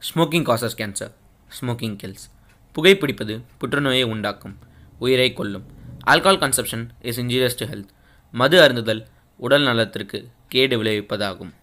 Smoking causes cancer smoking kills புகைப்பிடிப்பது புற்றுநோயை உண்டாக்கும் உயிரை கொல்லும் alcohol consumption is injurious to health மது அருந்துதல் உடல் நலத்திற்கு கேடு விளைவிப்பதாகும்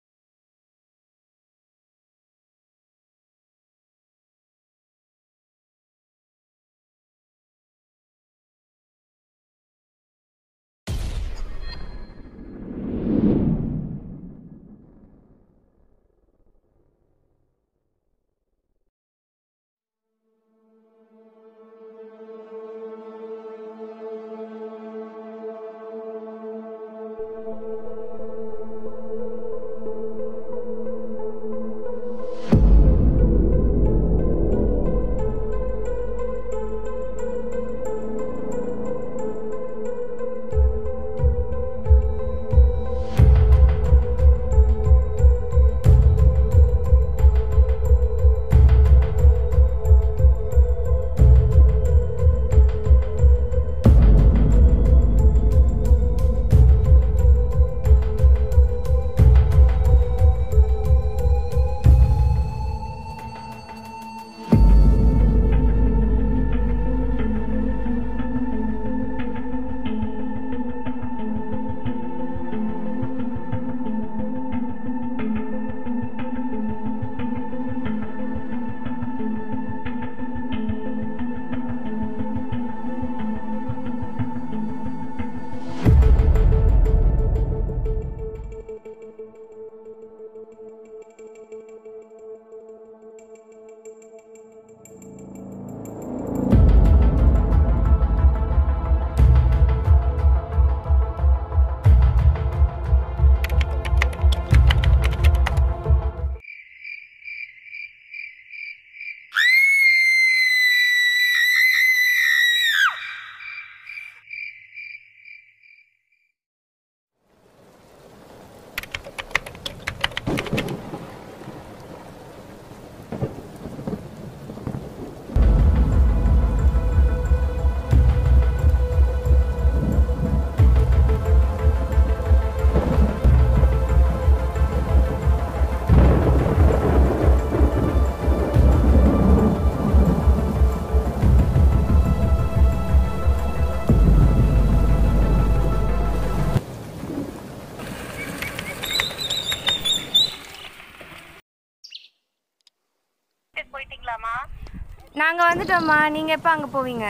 வீட்டுக்கு போயிட்டீங்களாம்மா நாங்கள் வந்துட்டோம்மா நீங்கள் எப்போ அங்கே போவீங்க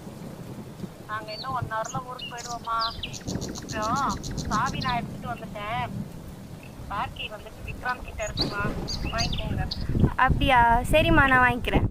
நாங்க இன்னும் ஒன் ஹவர்ல ஊருக்கு போயிடுவோம்மா அப்புறம் சாவி நான் எடுத்துட்டு வந்துட்டேன் பார்க்கி வந்துட்டு விக்ராம் கிட்ட இருக்குமா வாங்கிக்கோங்க அப்படியா சரிம்மா நான் வாங்கிக்கிறேன்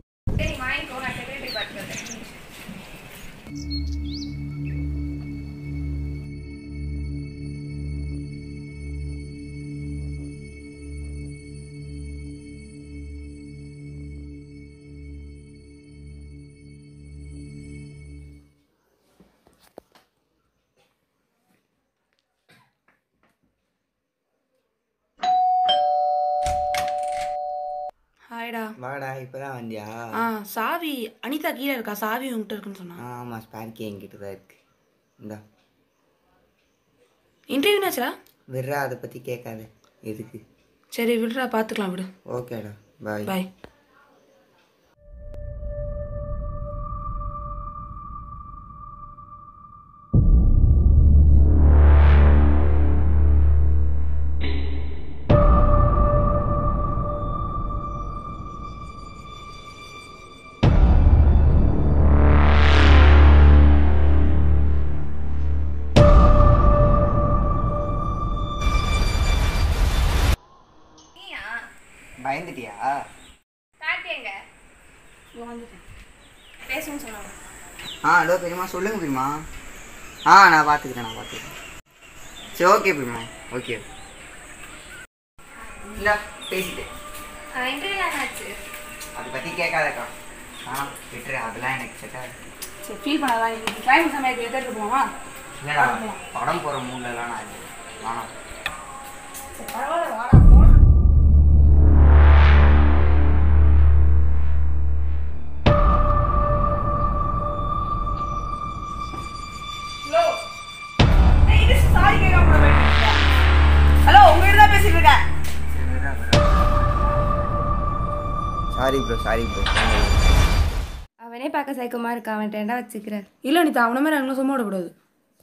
ஹாய்டா வாடா இப்பதான் வந்தியா ஆ சாவி அனிதா கீழே இருக்கா சாவி உங்ககிட்ட இருக்குன்னு சொன்னா ஆமா ஸ்பார்க்கி என்கிட்ட தான் இருக்கு இந்தா இன்டர்வியூ என்னாச்சுடா விட்றா அதை பத்தி கேட்காத எதுக்கு சரி விடுறா பார்த்துக்கலாம் விடு ஓகேடா பாய் பாய் பயந்துட்டியா பேசுன்னு சொன்னாங்க ஆ ஹலோ பெரியம்மா சொல்லுங்க பெரியம்மா ஆ நான் பார்த்துக்கிறேன் நான் பார்த்துக்கிறேன் சரி ஓகே பெரியம்மா ஓகே இந்தா பேசிட்டேன் இன்டர்வியூ என்னாச்சு அதை பற்றி கேட்காதக்கா ஆ விட்டுரு அதெல்லாம் எனக்கு செட் ஆகுது சரி ஃபீல் பண்ணாதான் இன்னைக்கு கிளைமேட் சமயத்துக்கு எடுத்துட்டு போவோமா இல்லைடா படம் போகிற மூட்லலாம் நான் இல்லை வேணாம் பரவாயில்ல வாடா போலாம் ஹலோ இது சாரி கேட்காம போயிட்டு இருக்கீங்க ஹலோ உங்ககிட்ட தான் பேசிட்டு இருக்கேன் சரி விட்றா விட்றா சாரி ப்ரோ சாரி ப்ரோ அவனே பார்க்க சைக்கமாக இருக்கான் அவன் டெண்டா வச்சுக்கிறேன் இல்லை அனிதா அவனை மாதிரி நாங்களும் சும்மா விடக்கூடாது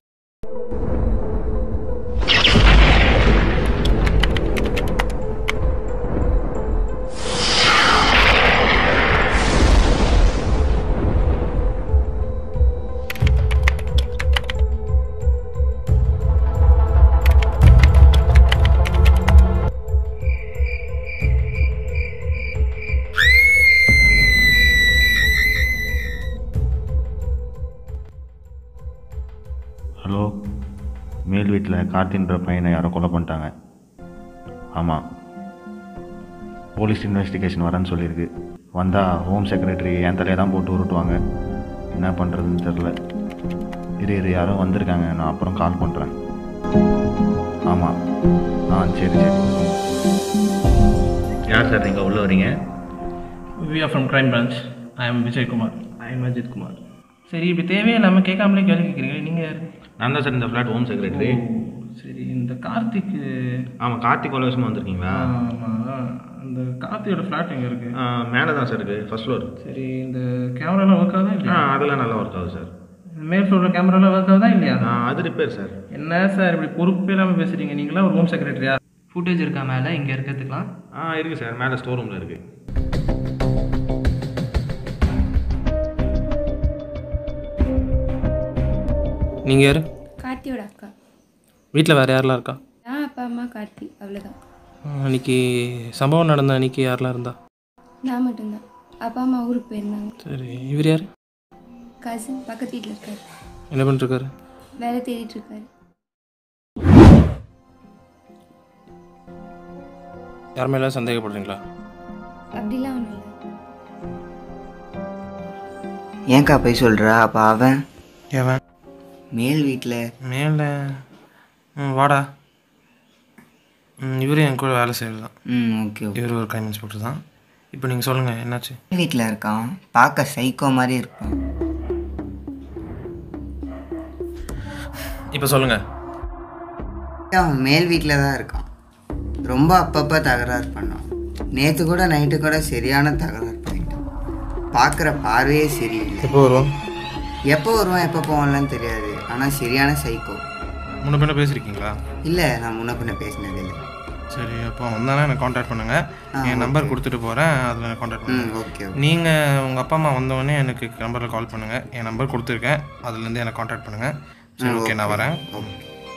ஹலோ மேல் வீட்டில் கார்த்தின்ற பையனை யாரோ கொலை பண்ணிட்டாங்க ஆமாம் போலீஸ் இன்வெஸ்டிகேஷன் வரேன்னு சொல்லியிருக்கு வந்தால் ஹோம் செக்ரட்டரி என் தலையை தான் போட்டு உருட்டுவாங்க என்ன பண்ணுறதுன்னு தெரில இரு இரு யாரோ வந்திருக்காங்க நான் அப்புறம் கால் பண்ணுறேன் ஆமாம் ஆ சரி சரி யார் சார் நீங்கள் உள்ளே வரீங்க we are from crime branch I am Vijay Kumar I am Ajith Kumar சரி இப்படி தேவையில்லாமல் கேட்காமலே கேள்வி கேட்குறீங்க நீங்கள் யார் நான் தான் சார் இந்த ஃப்ளாட் ஹோம் செக்ரட்டரி சரி இந்த கார்த்திக் ஆமாம் கார்த்திக் கொலை விஷயமா வந்திருக்கீங்களா ஆமாம் அந்த கார்த்தியோட ஃப்ளாட் எங்கே இருக்குது மேலே தான் சார் இருக்குது ஃபர்ஸ்ட் ஃப்ளோர் சரி இந்த கேமராலாம் ஒர்க் ஆகுதா ஆ இல்லையா அதெல்லாம் நல்லா ஒர்க் ஆகுது சார் மேல் ஃப்ளோரில் கேமராலாம் ஒர்க் ஆகுதா இல்லையா ஆ அது ரிப்பேர் சார் என்ன சார் இப்படி பொறுப்பே இல்லாமல் பேசுகிறீங்க நீங்களா ஒரு ஹோம் செக்ரட்டரியா ஃபுட்டேஜ் இருக்கா மேலே இங்கே இருக்கிறதுக்கலாம் ஆ இருக்குது சார் மேலே ஸ்டோர் ரூமில் இருக்குது நீங்கள் யார் கார்த்தியோட அக்கா வீட்டில் வேறு யாரெல்லாம் இருக்கா நான் அப்பா அம்மா கார்த்தி அவ்வளோதான் அன்றைக்கி சம்பவம் நடந்த அன்றைக்கி யாரெல்லாம் இருந்தா நான் மட்டும்தான் அப்பா அம்மா ஊருக்கு போயிருந்தாங்க சரி இவர் யார் கசின் பக்கத்து வீட்டில் இருக்காரு என்ன பண்ணிருக்காரு வேலை தேடிட்டு இருக்காரு யார் மேலே சந்தேகப்படுறீங்களா அப்படிலாம் ஒன்றும் இல்லை ஏன்க்கா போய் சொல்கிறா அப்போ அவன் ஏவன் மேல் வீட்டில் மேலே ம் வாடா ம் இவரு என் கூட வேலை செய்கிறது தான் ம் ஓகே ஓகே இவர் ஒரு க்ரைம் இன்ஸ்பெக்டர் தான் இப்போ நீங்கள் சொல்லுங்கள் என்னாச்சு வீட்டில் இருக்கான் பார்க்க சைக்கோ மாதிரி இருப்பான் இப்போ சொல்லுங்கள் அவன் மேல் வீட்டில் தான் இருக்கான் ரொம்ப அப்பப்போ தகராறு பண்ணான் நேற்று கூட நைட்டு கூட சரியான தகராறு பண்ணிட்டான் பார்க்குற பார்வையே சரியில்லை எப்போ வருவோம் எப்போ வருவான் எப்போ போவான்லாம் தெரியாது ஆனால் சரியான சைக்கோ முன்ன பின்ன பேசியிருக்கீங்களா இல்லை நான் முன்ன பின்ன பேசினது இல்லை சரி அப்போ வந்தானே எனக்கு காண்டாக்ட் பண்ணுங்கள் என் நம்பர் கொடுத்துட்டு போகிறேன் அதில் எனக்கு காண்டாக்ட் ம் பண்ணுங்கள் ஓகே ஓகே நீங்கள் உங்கள் அப்பா அம்மா வந்தவொடனே எனக்கு நம்பரில் கால் பண்ணுங்கள் என் நம்பர் கொடுத்துருக்கேன் அதுலேருந்து எனக்கு காண்டாக்ட் பண்ணுங்கள் சரி ஓகே நான் வரேன் ஓகே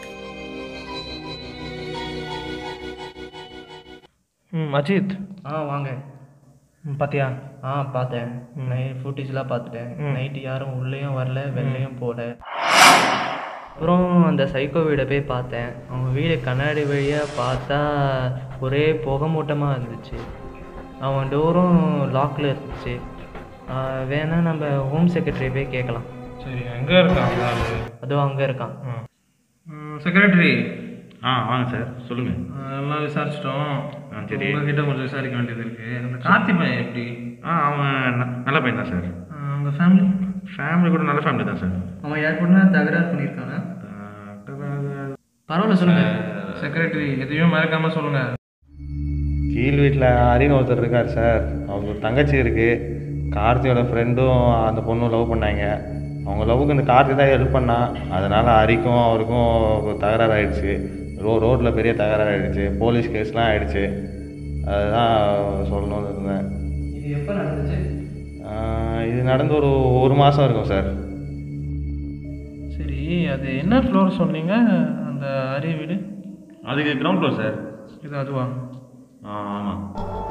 ம் அஜித் ஆ வாங்க ம், பாத்தியா ஆ பார்த்தேன் நைட் ஃபுட்டேஜ்லாம் பார்த்துட்டேன் நைட்டு யாரும் உள்ளேயும் வரல வெளிலையும் போகல அப்புறம் அந்த சைக்கோ வீடை போய் பார்த்தேன் அவங்க வீடு கண்ணாடி வழியாக பார்த்தா ஒரே புகை மூட்டமாக இருந்துச்சு அவன் டோரும் லாக்கில் இருந்துச்சு ஆ, வேணா நம்ம ஹோம் செக்ரட்டரி போய் கேட்கலாம் சரி எங்கே இருக்கான் அதுவும் அங்கே இருக்கான் செக்ரட்டரி ஆ வாங்க சார் சொல்லுங்கள் எல்லாம் விசாரிச்சிட்டோம் ஆ, சரி. உங்ககிட்ட கொஞ்சம் விசாரிக்க வேண்டியது இருக்குது அந்த கார்த்தி பையன் எப்படி ஆ அவன் ந- நல்ல பையன் தான் சார் உங்கள் ஃபேமிலி ஃபேமிலி கூட நல்ல ஃபேமிலி தான் சார் அவன் யார் கூட தகராறு பண்ணியிருக்கானா பரவாயில்ல சொல்லுங்கள் செக்ரட்டரி எதையும் மறக்காமல் சொல்லுங்கள் கீழ் வீட்டில் அரின்னு ஒருத்தர் இருக்கார் சார் அவங்க தங்கச்சி இருக்குது கார்த்தியோட ஃப்ரெண்டும் அந்த பொண்ணும் லவ் பண்ணாங்க அவங்க லவ்வுக்கு இந்த கார்த்தி தான் ஹெல்ப் பண்ணா அதனால் ஹரிக்கும் அவருக்கும் ஒரு தகராறு ஆயிடுச்சு ரோ ரோட்டில் பெரிய தகராறு ஆயிடுச்சு போலீஸ் கேஸ்லாம் ஆயிடுச்சு அதுதான் சொல்லணும்னு இருந்தேன் இது எப்போ நடந்துச்சு ஆஹ் இது நடந்து ஒரு ஒரு மாதம் இருக்கும் சார் சரி அது என்ன ஃப்ளோர் சொன்னீங்க அந்த அரிய வீடு அதுக்கு கிரவுண்ட் ஃப்ளோர் சார் இது அதுவா ஆமாம்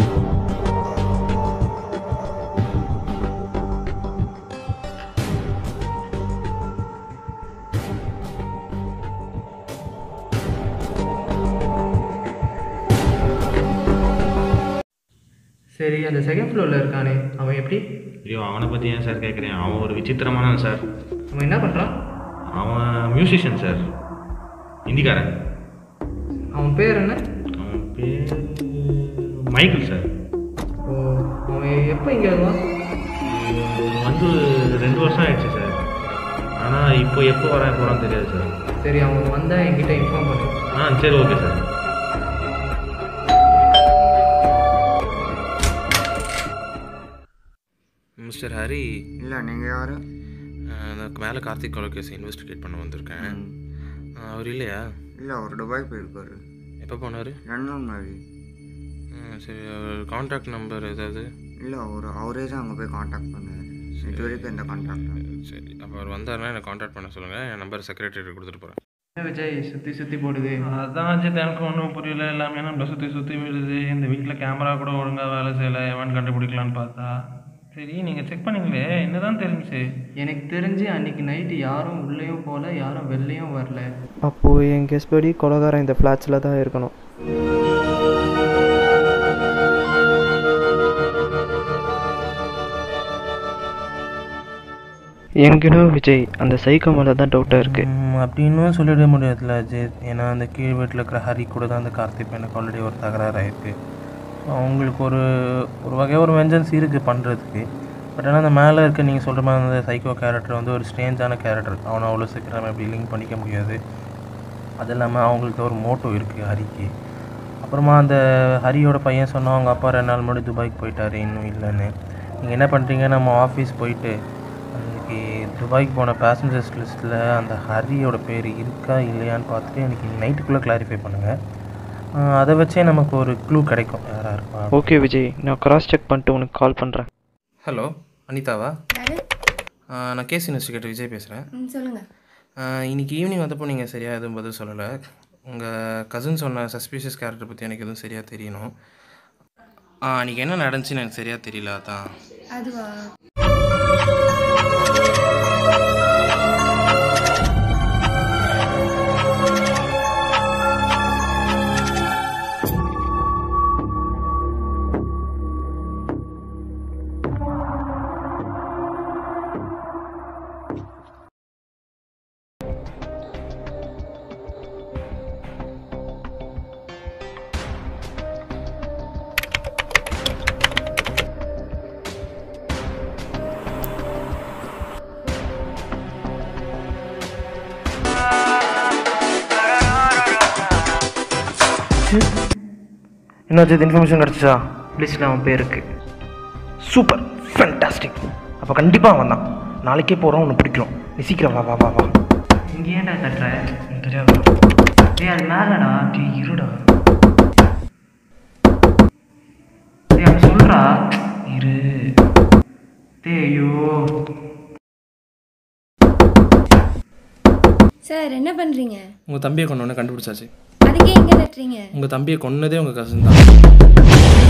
சரி அந்த செகண்ட் ஃப்ளோரில் இருக்கானே அவன் எப்படி ஐயோ அவனை பற்றி ஏன் சார் கேட்குறேன் அவன் ஒரு விசித்திரமானவன் சார் அவன் என்ன பண்ணுறான் அவன் மியூசிஷியன் சார் ஹிந்திக்காரன் அவன் பேர் என்ன அவன் பேர் மைக்கேல் சார் ஓ அவன் எப்போ இங்கே வருவான் இது வந்து ரெண்டு வருஷம் ஆயிடுச்சு சார் ஆனால் இப்போ எப்போ வரேன் போகிறான்னு தெரியாது சார் சரி அவன் வந்தால் என்கிட்ட இன்ஃபார்ம் பண்ணு ஆ சரி ஓகே சார் மிஸ்டர் ஹரி இல்லை நீங்கள் யார் நான் மேலே கார்த்திக் கொலை கேஸ் இன்வெஸ்டிகேட் பண்ண வந்திருக்கேன் ஆ, அவர் இல்லையா இல்லை அவர் துபாய் போயிருக்காரு எப்போ போனார் ரெண்டு நாள் முன்னாடி சரி அவர் காண்டாக்ட் நம்பர் ஏதாவது இல்லை அவர் அவரே தான் அங்கே போய் காண்டாக்ட் பண்ணார் இது வரைக்கும் எந்த காண்டாக்ட் சரி அப்போ அவர் வந்தாருன்னா என்னை காண்டாக்ட் பண்ண சொல்லுங்கள் என் நம்பர் செக்ரட்டரி கொடுத்துட்டு போகிறேன் விஜய் சுற்றி சுற்றி போடுது அதான் அஜித் எனக்கு ஒன்றும் புரியல எல்லாமே நம்மளை சுற்றி சுற்றி விடுது இந்த வீட்டில் கேமரா கூட ஒழுங்காக வேலை செய்யலை எவன் கண்டுபிடிக்கலான்னு பார்த்தா சரி நீங்கள் செக் பண்ணீங்களே என்னதான் தெரிஞ்சுச்சு எனக்கு தெரிஞ்சு அன்னைக்கு நைட்டு யாரும் உள்ளேயும் போகல யாரும் வெளிலையும் வரல அப்போது என் கெஸ் படி கொலகாரன் இந்த ஃப்ளாட்ஸில் தான் இருக்கணும் என்கிட்ட விஜய் அந்த சைக்கோ மேலே தான் டவுட்டாக இருக்குது ம், அப்படின்னு சொல்லிட முடியாதுல்ல அஜித் ஏன்னா அந்த கீழ் வீட்டில் இருக்கிற ஹரி கூட தான் அந்த கார்த்திக் எனக்கு ஆல்ரெடி ஒரு தகராறு ஆயிருக்கு அவங்களுக்கு ஒரு ஒரு வகையாக ஒரு வெஞ்சன்ஸ் இருக்குது பண்ணுறதுக்கு பட் ஆனால் அந்த மேலே இருக்க நீங்கள் சொல்கிற மாதிரி அந்த சைக்கோ கேரக்டர் வந்து ஒரு ஸ்ட்ரேஞ்சான கேரக்டர் அவனை அவ்வளோ சீக்கிரம் எப்படி லிங்க் பண்ணிக்க முடியாது அது இல்லாமல் அவங்களுக்கு ஒரு மோட்டோ இருக்குது ஹரிக்கு அப்புறமா அந்த ஹரியோட பையன் சொன்னா அவங்க அப்பா ரெண்டு நாள் முன்னாடி துபாய்க்கு போயிட்டாரு இன்னும் இல்லைன்னு நீங்கள் என்ன பண்ணுறீங்க நம்ம ஆஃபீஸ் போயிட்டு அன்றைக்கி துபாய்க்கு போன பேசஞ்சர்ஸ் லிஸ்ட்டில் அந்த ஹரியோட பேர் இருக்கா இல்லையான்னு பார்த்துட்டு எனக்கு நைட்டுக்குள்ளே கிளாரிஃபை பண்ணுங்கள் அதை வச்சே நமக்கு ஒரு க்ளூ கிடைக்கும் யாராக இருப்பா ஓகே விஜய் நான் கிராஸ் செக் பண்ணிட்டு உனக்கு கால் பண்ணுறேன் ஹலோ அனிதாவா யாரு ஆ, நான் கேஸ் இன்வெஸ்டிகேட்டர் விஜய் பேசுகிறேன் ம் சொல்லுங்கள் இன்னைக்கு ஈவினிங் வந்தப்போ நீங்கள் சரியாக எதுவும் பதில் சொல்லலை உங்கள் கசின் சொன்ன சஸ்பீஷியஸ் கேரக்டர் பற்றி எனக்கு எதுவும் சரியாக தெரியணும் ஆ அன்றைக்கி என்ன நடந்துச்சுன்னு எனக்கு சரியாக தெரியல அதான் அதுவா என்ன அஜித் இன்ஃபர்மேஷன் கிடச்சிச்சா லிஸ்ட்டில் அவன் பேருக்கு சூப்பர் ஃபேண்டாஸ்டிக் அப்போ கண்டிப்பாக அவன் தான் நாளைக்கே போகிறோம் உன்னை பிடிக்கும் நீ சீக்கிரம் வா வா வா வா இங்கே ஏன்டா தட்டுற தெரியாது ஏய் அது மேலடா டேய் இருடா ஏய் அப்படி சொல்கிறா இரு டேய் ஐயோ சார் என்ன பண்ணுறீங்க உங்கள் தம்பியை கொண்டு கண்டுபிடிச்சாச்சு அதுக்கே எங்கே தட்டுறீங்க உங்கள் தம்பியை கொன்னதே உங்கள் கசின் தான்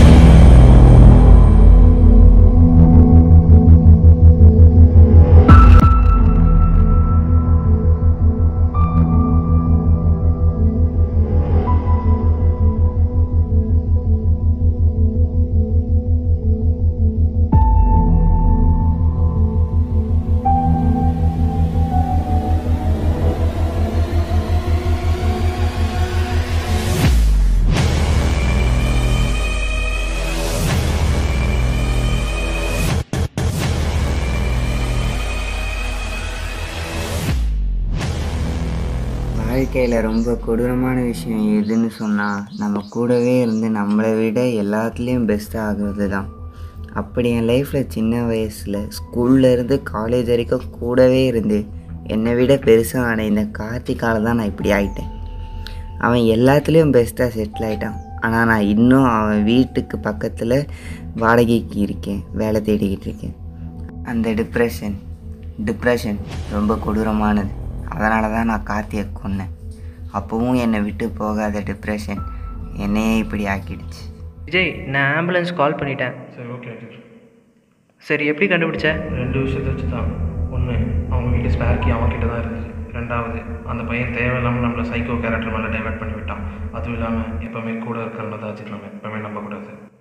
வாழ்க்கையில் ரொம்ப கொடூரமான விஷயம் எதுன்னு சொன்னால் நம்ம கூடவே இருந்து நம்மளை விட எல்லாத்துலேயும் பெஸ்ட்டாக ஆகுறது தான் அப்படி என் லைஃப்பில் சின்ன வயசில் ஸ்கூல்லேருந்து காலேஜ் வரைக்கும் கூடவே இருந்து என்னை விட பெருசாக ஆன இந்த கார்த்திகால தான் நான் இப்படி ஆயிட்டேன் அவன் எல்லாத்துலேயும் பெஸ்ட்டாக செட்டில் ஆகிட்டான் ஆனால் நான் இன்னும் அவன் வீட்டுக்கு பக்கத்தில் வாடகைக்கு இருக்கேன் வேலை தேடிக்கிட்டு இருக்கேன் அந்த டிப்ரெஷன் டிப்ரெஷன் ரொம்ப கொடூரமானது அதனால தான் நான் கார்த்தியை கொன்னேன் அப்போவும் என்னை விட்டு போகாத டிப்ரெஷன் என்னையே இப்படி ஆக்கிடுச்சு விஜய் நான் ஆம்புலன்ஸ் கால் பண்ணிட்டேன் சரி ஓகே அஜித் சரி எப்படி கண்டுபிடிச்ச ரெண்டு விஷயத்தை வச்சு தான் ஒன்று அவங்க வீட்டு ஸ்பேர் கீ அவன் கிட்ட தான் இருந்துச்சு ரெண்டாவது அந்த பையன் தேவையில்லாமல் நம்மளை சைக்கோ கேரக்டர் மேலே டைவர்ட் பண்ணி விட்டான் அதுவும் இல்லாமல் எப்போவுமே கூட இருக்கிறவங்க தான் அஜித் நம்ம எப்போவுமே நம்பக்கூடாது